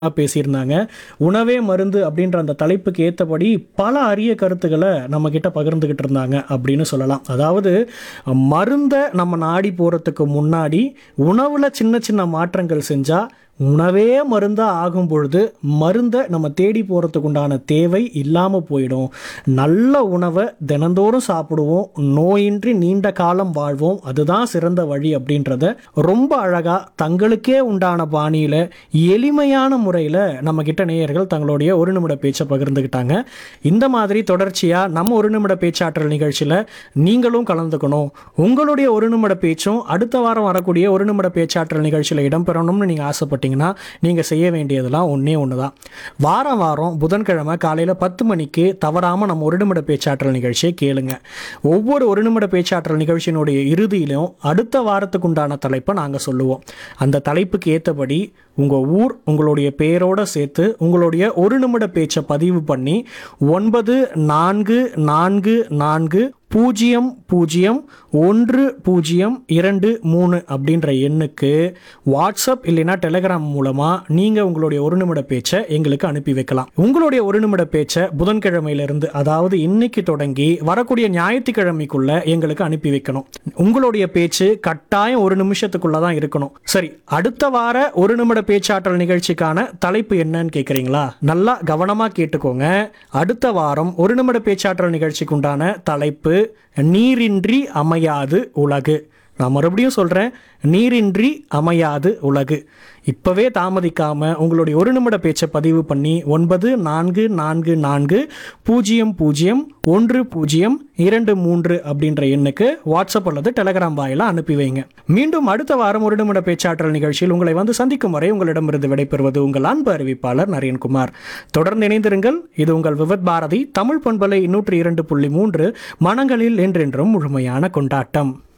பேசியிருந்தாங்க உணவே மருந்து அப்படின்ற அந்த தலைப்புக்கு ஏற்றபடி பல அரிய கருத்துக்களை நம்ம கிட்ட பகிர்ந்துகிட்டு இருந்தாங்க அப்படின்னு சொல்லலாம் அதாவது மருந்தை நம்ம நாடி போகிறதுக்கு முன்னாடி உணவில் சின்ன சின்ன மாற்றங்கள் செஞ்சால் உணவே மருந்தாக ஆகும் பொழுது மருந்தை நம்ம தேடி போகிறதுக்கு உண்டான தேவை இல்லாமல் போயிடும் நல்ல உணவை தினந்தோறும் சாப்பிடுவோம் நோயின்றி நீண்ட காலம் வாழ்வோம் அதுதான் சிறந்த வழி அப்படின்றத ரொம்ப அழகாக தங்களுக்கே உண்டான பாணியில் எளிமையான முறையில் நம்ம கிட்ட நேயர்கள் தங்களுடைய ஒரு நிமிட பேச்சை பகிர்ந்துக்கிட்டாங்க இந்த மாதிரி தொடர்ச்சியாக நம்ம ஒரு நிமிட பேச்சாற்றல் நிகழ்ச்சியில் நீங்களும் கலந்துக்கணும் உங்களுடைய ஒரு நிமிட பேச்சும் அடுத்த வாரம் வரக்கூடிய ஒரு நிமிட பேச்சாற்றல் நிகழ்ச்சியில் இடம்பெறணும்னு நீங்கள் ஆசைப்பட்டீங்கன்னா நீங்கள் செய்ய வேண்டியதெல்லாம் ஒன்றே ஒன்று தான் வாரம் வாரம் புதன்கிழமை காலையில் பத்து மணிக்கு தவறாமல் நம்ம ஒரு நிமிட பேச்சாற்றல் நிகழ்ச்சியை கேளுங்க ஒவ்வொரு ஒரு நிமிட பேச்சாற்றல் நிகழ்ச்சியினுடைய இறுதியிலும் அடுத்த வாரத்துக்கு உண்டான தலைப்பை நாங்கள் சொல்லுவோம் அந்த தலைப்புக்கு ஏற்றபடி உங்கள் ஊர் உங்களுடைய பேரோட சேர்த்து உங்களுடைய ஒரு நிமிட பேச்சை பதிவு பண்ணி ஒன்பது நான்கு நான்கு நான்கு பூஜ்ஜியம் பூஜ்ஜியம் ஒன்று பூஜ்ஜியம் இரண்டு மூணு அப்படின்ற எண்ணுக்கு வாட்ஸ்அப் இல்லைன்னா டெலிகிராம் மூலமாக நீங்கள் உங்களுடைய ஒரு நிமிட பேச்சை எங்களுக்கு அனுப்பி வைக்கலாம் உங்களுடைய ஒரு நிமிட பேச்சை புதன்கிழமையிலிருந்து அதாவது இன்னைக்கு தொடங்கி வரக்கூடிய ஞாயிற்றுக்கிழமைக்குள்ள எங்களுக்கு அனுப்பி வைக்கணும் உங்களுடைய பேச்சு கட்டாயம் ஒரு நிமிஷத்துக்குள்ள தான் இருக்கணும் சரி அடுத்த வார ஒரு நிமிட பேச்சாற்றல் நிகழ்ச்சிக்கான தலைப்பு என்னன்னு கேட்குறீங்களா நல்லா கவனமாக கேட்டுக்கோங்க அடுத்த வாரம் ஒரு நிமிட பேச்சாற்றல் நிகழ்ச்சிக்கு உண்டான தலைப்பு நீரின்றி அமையாது உலகு நான் மறுபடியும் சொல்கிறேன் நீரின்றி அமையாது உலகு இப்போவே தாமதிக்காமல் உங்களுடைய ஒரு நிமிட பேச்சை பதிவு பண்ணி ஒன்பது நான்கு நான்கு நான்கு பூஜ்ஜியம் பூஜ்ஜியம் ஒன்று பூஜ்ஜியம் இரண்டு மூன்று அப்படின்ற எண்ணுக்கு வாட்ஸ்அப் அல்லது டெலகிராம் வாயிலாக அனுப்பி வைங்க மீண்டும் அடுத்த வாரம் ஒரு நிமிட பேச்சாற்றல் நிகழ்ச்சியில் உங்களை வந்து சந்திக்கும் வரை உங்களிடமிருந்து விடைபெறுவது உங்கள் அன்பு அறிவிப்பாளர் நரேன்குமார் தொடர்ந்து இணைந்திருங்கள் இது உங்கள் விவத் பாரதி தமிழ் பண்பலை நூற்றி இரண்டு புள்ளி மூன்று மனங்களில் என்றென்றும் முழுமையான கொண்டாட்டம்